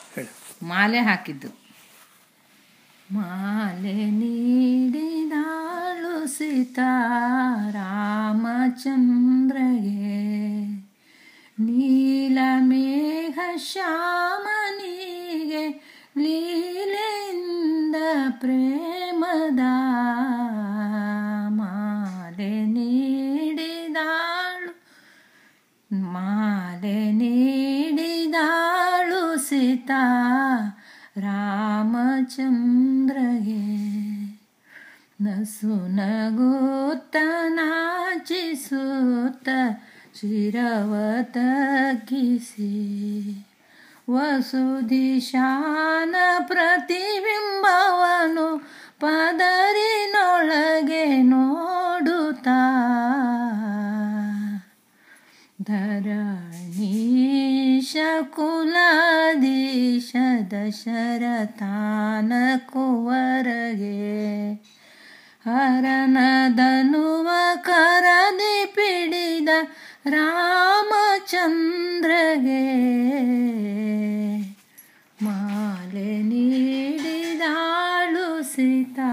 ಹೇಳಿ ಮಾಲೆ ಹಾಕಿದ್ದು ಮಾಲೆ ನೀಡಿದಾಳು ಸೀತಾ ರಾಮಚಂದ್ರಗೆ ನೀಲಮೇಘ ಶ್ಯಾಮನಿಗೆ ಲೀಲೆಯಿಂದ ಪ್ರೇಮದ ಮಾಲೆ ನೀಡಿದಾಳು ಮಾಲೆ ನೀಡಿದಾಳು ಸೀತಾ ರಾಮಚಂದ್ರಗೆ ನಸು ನಗುತ್ತ ನಾಚಿಸುತ್ತ ಶಿರವ ತಗ್ಗಿಸಿ ವಸುದಿಶಾನ ಪ್ರತಿಬಿಂಬವನು ಪದರಿನೊಳಗೆ ನೋಡುತ್ತಾ ಧರಣೀಶ ಕುಲದೀಶ ದಶರಥಾನ ಕುವರಗೆ ಹರನದನುವ ಕರದಿ ಪಿಡಿದ ರಾಮಚಂದ್ರಗೆ ಮಾಲೆ ನೀಡಿದಾಳು ಸೀತಾ